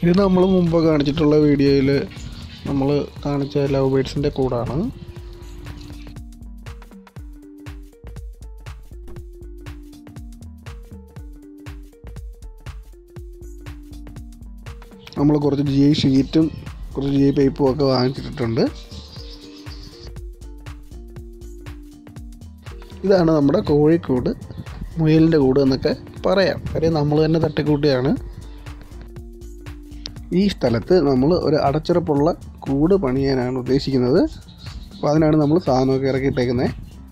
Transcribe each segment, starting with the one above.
ഇത് നമ്മൾ മുമ്പ് കാണിച്ചിട്ടുള്ള വീഡിയോയിൽ നമ്മൾ കാണിച്ച ലവ് ബേഡ്സിൻ്റെ കൂടാണ് നമ്മൾ കുറച്ച് ജി ഐ ഷീറ്റും കുറച്ച് ജി ഐ പൈപ്പും ഒക്കെ വാങ്ങിച്ചിട്ടുണ്ട് ഇതാണ് നമ്മുടെ കോഴിക്കോട് മുയലിൻ്റെ കൂട് എന്നൊക്കെ പറയാം കാര്യം നമ്മൾ തന്നെ തട്ടിക്കൂട്ടിയാണ് ഈ സ്ഥലത്ത് നമ്മൾ ഒരു അടച്ചുറപ്പുള്ള കൂട് പണിയാനാണ് ഉദ്ദേശിക്കുന്നത് അപ്പോൾ അതിനാണ് നമ്മൾ സാധനമൊക്കെ ഇറക്കിയിട്ടേക്കുന്നത്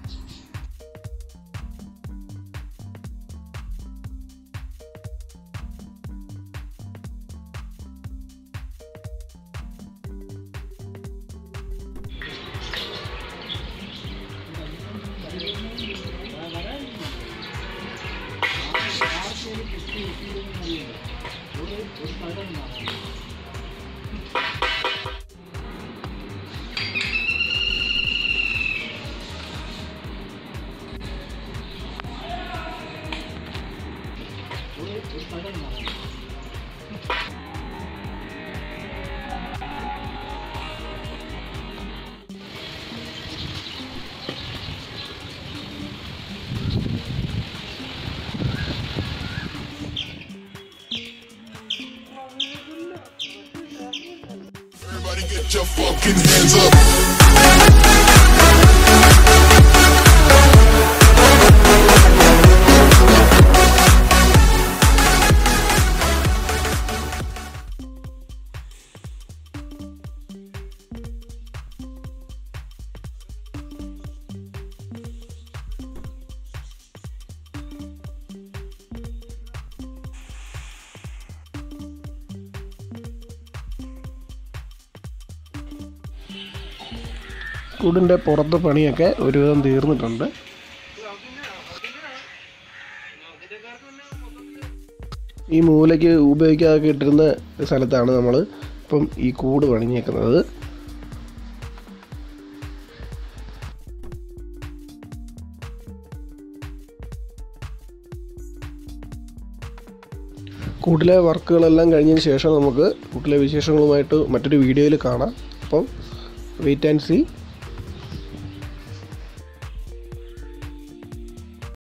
Everybody get your fucking hands up. കൂടിൻ്റെ പുറത്തെ പണിയൊക്കെ ഒരുവിധം തീർന്നിട്ടുണ്ട് ഈ മൂലയ്ക്ക് ഉപയോഗിക്കാതെ ഇട്ടിരുന്ന സ്ഥലത്താണ് നമ്മൾ ഇപ്പം ഈ കൂട് പണിഞ്ഞേക്കുന്നത് കൂട്ടിലെ വർക്കുകളെല്ലാം കഴിഞ്ഞതിന് ശേഷം നമുക്ക് കൂട്ടിലെ വിശേഷങ്ങളുമായിട്ട് മറ്റൊരു വീഡിയോയിൽ കാണാം അപ്പം വെയിറ്റ് ആൻഡ് സീ